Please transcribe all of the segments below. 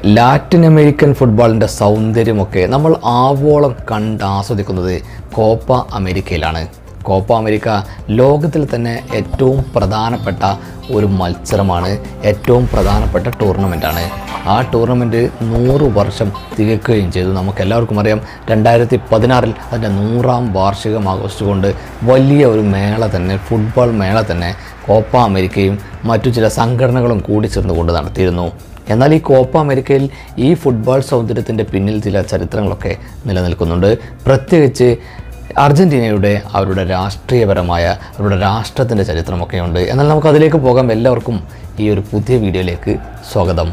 Latin American ഫുട്ബോളിൻ്റെ സൗന്ദര്യമൊക്കെ നമ്മൾ ആവോളം കണ്ട് ആസ്വദിക്കുന്നത് കോപ്പ അമേരിക്കയിലാണ് കോപ്പ അമേരിക്ക ലോകത്തിൽ തന്നെ ഏറ്റവും പ്രധാനപ്പെട്ട ഒരു മത്സരമാണ് ഏറ്റവും പ്രധാനപ്പെട്ട ടൂർണമെൻറ്റാണ് ആ ടൂർണമെൻറ്റ് നൂറ് വർഷം തികക്കുകയും ചെയ്തു നമുക്ക് എല്ലാവർക്കും അറിയാം രണ്ടായിരത്തി പതിനാറിൽ അതിൻ്റെ നൂറാം വാർഷികം ആഘോഷിച്ചുകൊണ്ട് വലിയ ഒരു മേള തന്നെ ഫുട്ബോൾ മേള തന്നെ കോപ്പ അമേരിക്കയും മറ്റു ചില സംഘടനകളും കൂടി ചേർന്നുകൊണ്ട് നടത്തിയിരുന്നു എന്നാൽ ഈ കോപ്പ അമേരിക്കയിൽ ഈ ഫുട്ബോൾ സൗന്ദര്യത്തിൻ്റെ പിന്നിൽ ചില ചരിത്രങ്ങളൊക്കെ നിലനിൽക്കുന്നുണ്ട് പ്രത്യേകിച്ച് അർജൻറ്റീനയുടെ അവരുടെ രാഷ്ട്രീയപരമായ അവരുടെ രാഷ്ട്രത്തിൻ്റെ ചരിത്രമൊക്കെ ഉണ്ട് എന്നാൽ നമുക്ക് അതിലേക്ക് പോകാം എല്ലാവർക്കും ഈ ഒരു പുതിയ വീഡിയോയിലേക്ക് സ്വാഗതം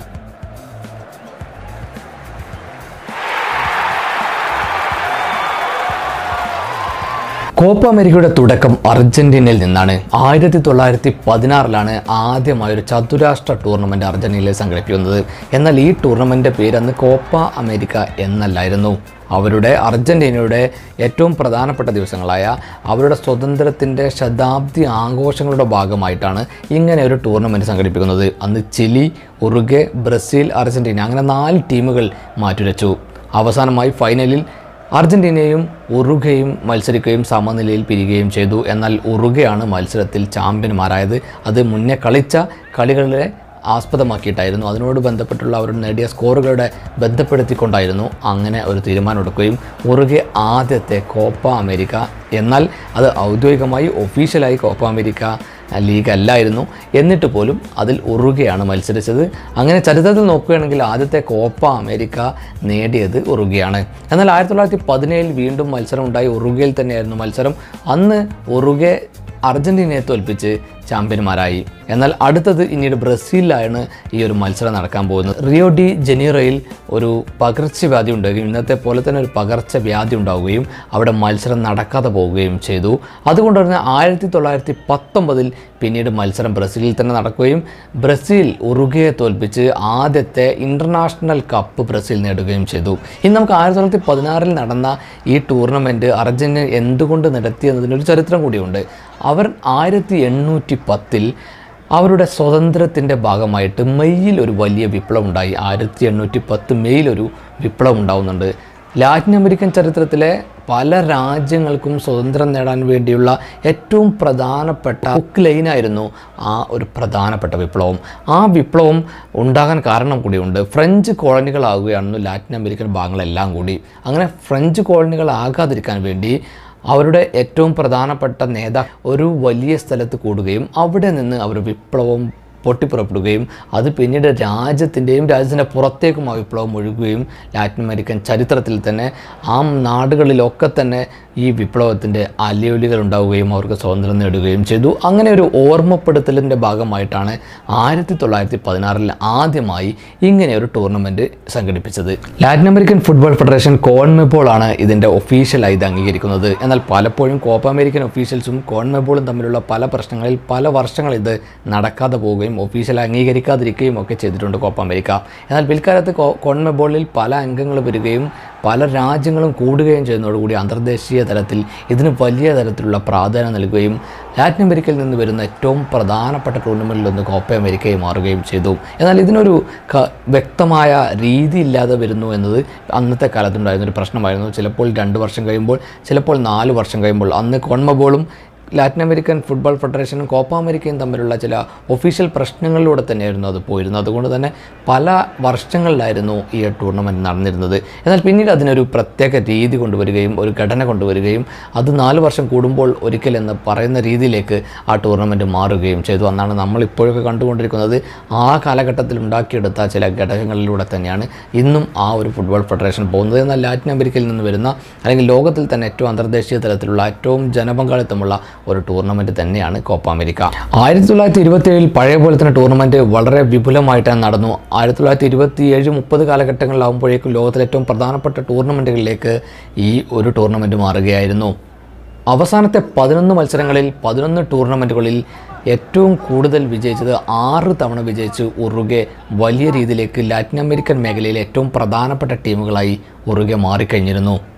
കോപ്പ അമേരിക്കയുടെ തുടക്കം അർജന്റീനയിൽ നിന്നാണ് ആയിരത്തി തൊള്ളായിരത്തി പതിനാറിലാണ് ആദ്യമായ ഒരു ചതുരാഷ്ട്ര ടൂർണമെന്റ് അർജന്റീനയിൽ സംഘടിപ്പിക്കുന്നത് എന്നാൽ ഈ ടൂർണമെന്റ് പേര് അന്ന് കോപ്പ അമേരിക്ക എന്നല്ലായിരുന്നു അവരുടെ അർജന്റീനയുടെ ഏറ്റവും പ്രധാനപ്പെട്ട ദിവസങ്ങളായ അവരുടെ സ്വതന്ത്രത്തിൻ്റെ ശതാബ്ദി ആഘോഷങ്ങളുടെ ഭാഗമായിട്ടാണ് ഇങ്ങനെ ഒരു ടൂർണമെൻറ്റ് സംഘടിപ്പിക്കുന്നത് അന്ന് ചിലി ഉറുഗെ ബ്രസീൽ അർജന്റീന അങ്ങനെ നാല് ടീമുകൾ മാറ്റുരച്ചു അവസാനമായി ഫൈനലിൽ അർജന്റീനയും ഉറുഗയും മത്സരിക്കുകയും സമനിലയിൽ പിരിയുകയും ചെയ്തു എന്നാൽ ഉറുഗയാണ് മത്സരത്തിൽ ചാമ്പ്യന്മാരായത് അത് മുന്നേ കളിച്ച കളികളെ ആസ്പദമാക്കിയിട്ടായിരുന്നു അതിനോട് ബന്ധപ്പെട്ടുള്ള അവർ നേടിയ സ്കോറുകളുടെ ബന്ധപ്പെടുത്തിക്കൊണ്ടായിരുന്നു അങ്ങനെ ഒരു തീരുമാനമെടുക്കുകയും ഉറുഗെ ആദ്യത്തെ കോപ്പ അമേരിക്ക എന്നാൽ അത് ഔദ്യോഗികമായി ഒഫീഷ്യലായി കോപ്പ അമേരിക്ക ലീഗ് അല്ലായിരുന്നു എന്നിട്ട് പോലും അതിൽ ഉറുഗയാണ് മത്സരിച്ചത് അങ്ങനെ ചരിത്രത്തിൽ നോക്കുകയാണെങ്കിൽ ആദ്യത്തെ കോപ്പ അമേരിക്ക നേടിയത് ഉറുഗയാണ് എന്നാൽ ആയിരത്തി തൊള്ളായിരത്തി പതിനേഴിൽ വീണ്ടും മത്സരം ഉണ്ടായി ഉറുഗയിൽ തന്നെയായിരുന്നു മത്സരം അന്ന് ഉറുഗെ അർജന്റീനയെ തോൽപ്പിച്ച് ചാമ്പ്യന്മാരായി എന്നാൽ അടുത്തത് പിന്നീട് ബ്രസീലിലാണ് ഈ ഒരു മത്സരം നടക്കാൻ പോകുന്നത് റിയോ ഡി ജനീറോയിൽ ഒരു പകർച്ചവ്യാധി ഉണ്ടാവുകയും ഇന്നത്തെ പോലെ തന്നെ ഒരു പകർച്ചവ്യാധി ഉണ്ടാവുകയും അവിടെ മത്സരം നടക്കാതെ പോവുകയും ചെയ്തു അതുകൊണ്ട് തന്നെ ആയിരത്തി തൊള്ളായിരത്തി പത്തൊമ്പതിൽ പിന്നീട് മത്സരം ബ്രസീലിൽ തന്നെ നടക്കുകയും ബ്രസീൽ ഉറുഗയെ തോൽപ്പിച്ച് ആദ്യത്തെ ഇൻ്റർനാഷണൽ കപ്പ് ബ്രസീൽ നേടുകയും ചെയ്തു ഇനി നമുക്ക് ആയിരത്തി തൊള്ളായിരത്തി പതിനാറിൽ നടന്ന ഈ ടൂർണമെൻറ്റ് അർജന്റീന എന്തുകൊണ്ട് നടത്തി എന്നതിനൊരു ചരിത്രം കൂടിയുണ്ട് അവർ ആയിരത്തി എണ്ണൂറ്റി പത്തിൽ അവരുടെ സ്വാതന്ത്ര്യത്തിൻ്റെ ഭാഗമായിട്ട് മെയ്യിൽ ഒരു വലിയ വിപ്ലവം ഉണ്ടായി ആയിരത്തി എണ്ണൂറ്റി പത്ത് മെയ്യിൽ ഒരു വിപ്ലവം ഉണ്ടാവുന്നുണ്ട് ലാറ്റിൻ അമേരിക്കൻ ചരിത്രത്തിലെ പല രാജ്യങ്ങൾക്കും സ്വതന്ത്രം നേടാൻ വേണ്ടിയുള്ള ഏറ്റവും പ്രധാനപ്പെട്ട ഹുക്ക് ലൈനായിരുന്നു ആ ഒരു പ്രധാനപ്പെട്ട വിപ്ലവം ആ വിപ്ലവം ഉണ്ടാകാൻ കാരണം കൂടിയുണ്ട് ഫ്രഞ്ച് കോളനികളാവുകയാണെന്ന് ലാറ്റിൻ അമേരിക്കൻ ഭാഗങ്ങളെല്ലാം കൂടി അങ്ങനെ ഫ്രഞ്ച് കോളനികളാകാതിരിക്കാൻ വേണ്ടി അവരുടെ ഏറ്റവും പ്രധാനപ്പെട്ട നേതാ ഒരു വലിയ സ്ഥലത്ത് കൂടുകയും അവിടെ നിന്ന് അവർ വിപ്ലവം പൊട്ടിപ്പുറപ്പെടുകയും അത് പിന്നീട് രാജ്യത്തിൻ്റെയും രാജ്യത്തിൻ്റെ പുറത്തേക്കും ആ വിപ്ലവം ഒഴുകുകയും ലാറ്റിൻ അമേരിക്കൻ ചരിത്രത്തിൽ തന്നെ ആ നാടുകളിലൊക്കെ തന്നെ ഈ വിപ്ലവത്തിൻ്റെ അലയൊലികൾ ഉണ്ടാവുകയും അവർക്ക് സ്വാതന്ത്ര്യം നേടുകയും ചെയ്തു അങ്ങനെ ഒരു ഓർമ്മപ്പെടുത്തലിൻ്റെ ഭാഗമായിട്ടാണ് ആയിരത്തി തൊള്ളായിരത്തി പതിനാറിൽ ആദ്യമായി ഇങ്ങനെ ഒരു ടൂർണമെൻറ്റ് സംഘടിപ്പിച്ചത് Latin American football federation CONMEBOL ആണ് ഇതിൻ്റെ ഒഫീഷ്യലായി ഇത് അംഗീകരിക്കുന്നത് എന്നാൽ പലപ്പോഴും കോപ്പ അമേരിക്കൻ ഒഫീഷ്യൽസും കോൺമെബോളും തമ്മിലുള്ള പല പ്രശ്നങ്ങളിൽ പല വർഷങ്ങൾ ഇത് നടക്കാതെ പോവുകയും ഒഫീഷ്യൽ അംഗീകരിക്കാതിരിക്കുകയും ഒക്കെ ചെയ്തിട്ടുണ്ട് കോപ്പ അമേരിക്ക എന്നാൽ പിൽക്കാലത്ത് കോ കോൺമെബോളിൽ പല അംഗങ്ങൾ വരികയും പല രാജ്യങ്ങളും കൂടുകയും ചെയ്യുന്നതോടുകൂടി അന്തർദേശീയ തലത്തിൽ ഇതിന് വലിയ തരത്തിലുള്ള പ്രാധാന്യം നൽകുകയും ലാറ്റിൻ അമേരിക്കയിൽ നിന്ന് വരുന്ന ഏറ്റവും പ്രധാനപ്പെട്ട ടൂർണമെൻറ്റിലൊന്ന് കോപ്പ അമേരിക്കയായി മാറുകയും ചെയ്തു എന്നാൽ ഇതിനൊരു ക വ്യക്തമായ രീതി ഇല്ലാതെ വരുന്നു എന്നത് അന്നത്തെ കാലത്തുണ്ടായിരുന്ന ഒരു പ്രശ്നമായിരുന്നു ചിലപ്പോൾ രണ്ട് വർഷം കഴിയുമ്പോൾ ചിലപ്പോൾ നാല് വർഷം കഴിയുമ്പോൾ അന്ന് കോൺമബോളും ലാറ്റിൻ അമേരിക്കൻ ഫുട്ബോൾ ഫെഡറേഷനും കോപ്പ അമേരിക്കയും തമ്മിലുള്ള ചില ഒഫീഷ്യൽ പ്രശ്നങ്ങളിലൂടെ തന്നെയായിരുന്നു അത് പോയിരുന്നത് അതുകൊണ്ട് തന്നെ പല വർഷങ്ങളിലായിരുന്നു ഈ ടൂർണമെൻറ്റ് നടന്നിരുന്നത് എന്നാൽ പിന്നീട് അതിനൊരു പ്രത്യേക രീതി കൊണ്ടുവരികയും ഒരു ഘടന കൊണ്ടുവരികയും അത് നാല് വർഷം കൂടുമ്പോൾ ഒരിക്കൽ എന്ന് പറയുന്ന രീതിയിലേക്ക് ആ ടൂർണമെൻറ്റ് മാറുകയും ചെയ്തു അന്നാണ് നമ്മൾ ഇപ്പോഴൊക്കെ കണ്ടുകൊണ്ടിരിക്കുന്നത് ആ കാലഘട്ടത്തിൽ ഉണ്ടാക്കിയെടുത്ത ചില ഘടകങ്ങളിലൂടെ തന്നെയാണ് ഇന്നും ആ ഒരു ഫുട്ബോൾ ഫെഡറേഷൻ പോകുന്നത് എന്നാൽ ലാറ്റിൻ അമേരിക്കയിൽ നിന്ന് വരുന്ന അല്ലെങ്കിൽ ലോകത്തിൽ തന്നെ ഏറ്റവും അന്തർദേശീയ തലത്തിലുള്ള ഏറ്റവും ജനപങ്കാളിത്തമുള്ള ഒരു ടൂർണമെൻറ്റ് തന്നെയാണ് കോപ്പ അമേരിക്ക ആയിരത്തി തൊള്ളായിരത്തി ഇരുപത്തി ഏഴിൽ പഴയ പോലെ തന്നെ ടൂർണമെൻറ്റ് വളരെ വിപുലമായിട്ടാണ് നടന്നു ആയിരത്തി തൊള്ളായിരത്തി ഇരുപത്തി ഏഴ് മുപ്പത് കാലഘട്ടങ്ങളിലാകുമ്പോഴേക്കും ലോകത്തിലെ ഏറ്റവും പ്രധാനപ്പെട്ട ടൂർണമെൻറ്റുകളിലേക്ക് ഈ ഒരു ടൂർണമെൻറ്റ് മാറുകയായിരുന്നു അവസാനത്തെ പതിനൊന്ന് മത്സരങ്ങളിൽ പതിനൊന്ന് ടൂർണമെൻറ്റുകളിൽ ഏറ്റവും കൂടുതൽ വിജയിച്ചത് ആറ് തവണ വിജയിച്ച് ഉറുഗെ വലിയ രീതിയിലേക്ക് ലാറ്റിൻ അമേരിക്കൻ മേഖലയിലെ ഏറ്റവും പ്രധാനപ്പെട്ട ടീമുകളായി ഉറുഗെ മാറിക്കഴിഞ്ഞിരുന്നു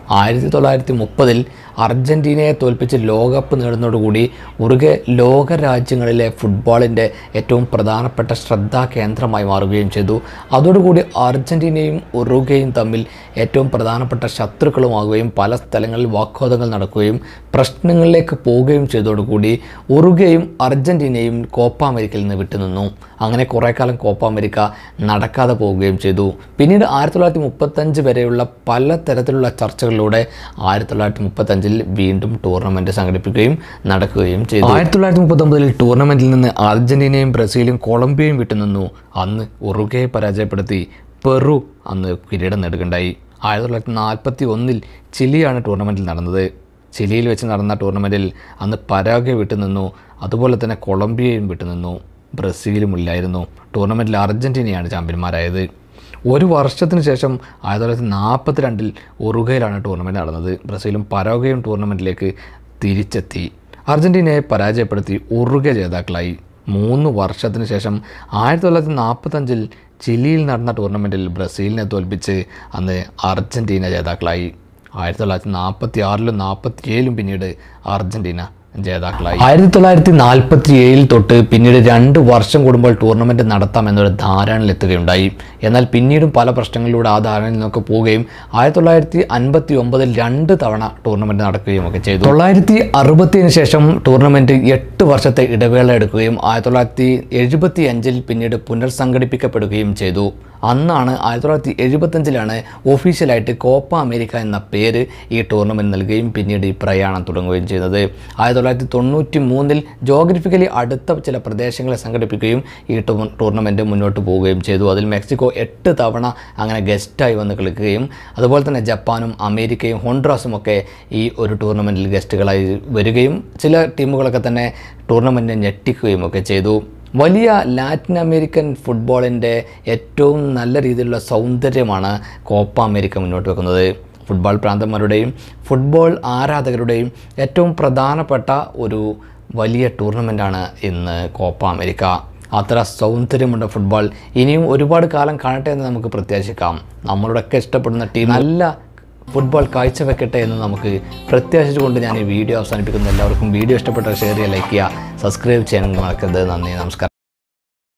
ആയിരത്തി തൊള്ളായിരത്തി മുപ്പതിൽ അർജൻറ്റീനയെ തോൽപ്പിച്ച് ലോകകപ്പ് നേടുന്നതോടുകൂടി ഉറുഗെ ലോക രാജ്യങ്ങളിലെ ഫുട്ബോളിൻ്റെ ഏറ്റവും പ്രധാനപ്പെട്ട ശ്രദ്ധാ കേന്ദ്രമായി മാറുകയും ചെയ്തു അതോടുകൂടി അർജൻറ്റീനയും ഉറുഗയും തമ്മിൽ ഏറ്റവും പ്രധാനപ്പെട്ട ശത്രുക്കളുമാകുകയും പല സ്ഥലങ്ങളിൽ വാഗ്വാദങ്ങൾ നടക്കുകയും പ്രശ്നങ്ങളിലേക്ക് പോവുകയും ചെയ്തതോടുകൂടി ഉറുഗയും അർജൻറ്റീനയും കോപ്പ അമേരിക്കയിൽ നിന്ന് വിട്ടുനിന്നു അങ്ങനെ കുറേ കാലം കോപ്പ അമേരിക്ക നടക്കാതെ പോവുകയും ചെയ്തു പിന്നീട് ആയിരത്തി തൊള്ളായിരത്തി മുപ്പത്തഞ്ച് വരെയുള്ള പല തരത്തിലുള്ള ചർച്ചകളിലൂടെ ആയിരത്തി തൊള്ളായിരത്തി മുപ്പത്തഞ്ചിൽ വീണ്ടും ടൂർണമെൻറ്റ് സംഘടിപ്പിക്കുകയും നടക്കുകയും ചെയ്തു ആയിരത്തി തൊള്ളായിരത്തി മുപ്പത്തൊമ്പതിൽ ടൂർണമെൻറ്റിൽ നിന്ന് അർജൻറ്റീനയും ബ്രസീലും കൊളംബിയയും വിട്ടുനിന്നു അന്ന് ഉറുഗയെ പരാജയപ്പെടുത്തി പെറു അന്ന് കിരീടം നേടുകയുണ്ടായി ആയിരത്തി തൊള്ളായിരത്തി നാൽപ്പത്തി ഒന്നിൽ ചിലിയാണ് ടൂർണമെൻറ്റിൽ നടന്നത് ചിലിയിൽ വെച്ച് നടന്ന ടൂർണമെൻറ്റിൽ അന്ന് പരാഗ്വെ വിട്ടുനിന്നു അതുപോലെ തന്നെ കൊളംബിയയും വിട്ടുനിന്നു ബ്രസീലും ഇല്ലായിരുന്നു ടൂർണമെൻറ്റിൽ അർജൻറ്റീനയാണ് ചാമ്പ്യന്മാരായത് ഒരു വർഷത്തിന് ശേഷം ആയിരത്തി തൊള്ളായിരത്തി നാൽപ്പത്തി രണ്ടിൽ ഉറുഗയിലാണ് ടൂർണമെൻറ്റ് നടന്നത് ബ്രസീലും പരാഗ്വയും ടൂർണമെൻറ്റിലേക്ക് തിരിച്ചെത്തി അർജൻറ്റീനയെ പരാജയപ്പെടുത്തി ഉറുഗ ജേതാക്കളായി മൂന്ന് വർഷത്തിന് ശേഷം ആയിരത്തി തൊള്ളായിരത്തി നാൽപ്പത്തഞ്ചിൽ ചിലിയിൽ നടന്ന ടൂർണമെൻറ്റിൽ ബ്രസീലിനെ തോൽപ്പിച്ച് അന്ന് അർജൻറ്റീന ജേതാക്കളായി ആയിരത്തി തൊള്ളായിരത്തി നാൽപ്പത്തി ആറിലും നാൽപ്പത്തി ഏഴിലും പിന്നീട് അർജൻറ്റീന ജേതാക്കളായി ആയിരത്തി തൊള്ളായിരത്തി നാൽപ്പത്തി ഏഴിൽ തൊട്ട് പിന്നീട് രണ്ട് വർഷം കൂടുമ്പോൾ ടൂർണമെൻറ്റ് നടത്താം എന്നൊരു ധാരണയിലെത്തുകയുണ്ടായി എന്നാൽ പിന്നീടും പല പ്രശ്നങ്ങളിലൂടെ ആ ധാരണയിൽ നിന്നൊക്കെ പോവുകയും ആയിരത്തി തൊള്ളായിരത്തി അൻപത്തി ഒമ്പതിൽ രണ്ട് തവണ ടൂർണമെൻറ്റ് നടക്കുകയും ഒക്കെ ചെയ്തു തൊള്ളായിരത്തി അറുപത്തിന് ശേഷം ടൂർണമെൻറ്റ് എട്ട് വർഷത്തെ ഇടവേള എടുക്കുകയും ആയിരത്തി തൊള്ളായിരത്തി എഴുപത്തി അഞ്ചിൽ പിന്നീട് പുനർസംഘടിപ്പിക്കപ്പെടുകയും ചെയ്തു അന്നാണ് ആയിരത്തി തൊള്ളായിരത്തി എഴുപത്തഞ്ചിലാണ് ഒഫീഷ്യലായിട്ട് കോപ്പ അമേരിക്ക എന്ന പേര് ഈ ടൂർണമെൻറ്റ് നൽകുകയും പിന്നീട് ഈ പ്രയാണം തുടങ്ങുകയും ചെയ്യുന്നത് ആയിരത്തി തൊള്ളായിരത്തി തൊണ്ണൂറ്റി മൂന്നിൽ ജോഗ്രഫിക്കലി അടുത്ത ചില പ്രദേശങ്ങളെ സംഘടിപ്പിക്കുകയും ഈ ടൂർ ടൂർണമെൻറ്റ് മുന്നോട്ട് പോവുകയും ചെയ്തു അതിൽ മെക്സിക്കോ എട്ട് തവണ അങ്ങനെ ഗസ്റ്റായി വന്ന് കളിക്കുകയും അതുപോലെ തന്നെ ജപ്പാനും അമേരിക്കയും ഹോണ്ട്രാസും ഒക്കെ ഈ ഒരു ടൂർണമെൻറ്റിൽ ഗസ്റ്റുകളായി വരികയും ചില ടീമുകളൊക്കെ തന്നെ ടൂർണമെൻറ്റ് ഞെട്ടിക്കുകയും ഒക്കെ ചെയ്തു വലിയ ലാറ്റിൻ അമേരിക്കൻ ഫുട്ബോളിൻ്റെ ഏറ്റവും നല്ല രീതിയിലുള്ള സൗന്ദര്യമാണ് കോപ്പ അമേരിക്ക മുന്നോട്ട് വെക്കുന്നത് ഫുട്ബോൾ പ്രാന്തന്മാരുടെയും ഫുട്ബോൾ ആരാധകരുടെയും ഏറ്റവും പ്രധാനപ്പെട്ട ഒരു വലിയ ടൂർണമെൻറ്റാണ് ഇന്ന് കോപ്പ അമേരിക്ക അത്ര സൗന്ദര്യമുണ്ട് ഫുട്ബോൾ ഇനിയും ഒരുപാട് കാലം കാണട്ടെ എന്ന് നമുക്ക് പ്രത്യാശിക്കാം നമ്മളോടൊക്കെ ഇഷ്ടപ്പെടുന്ന ടീം നല്ല ഫുട്ബോൾ കാഴ്ചവെക്കട്ടെ എന്ന് നമുക്ക് പ്രത്യാശിച്ചുകൊണ്ട് ഞാൻ ഈ വീഡിയോ അവസാനിപ്പിക്കുന്നു എല്ലാവർക്കും വീഡിയോ ഇഷ്ടപ്പെട്ട ഷെയർ ചെയ്യുക ലൈക്ക് ചെയ്യുക സബ്സ്ക്രൈബ് ചെയ്യാനും മറക്കരുത് നന്ദി നമസ്കാരം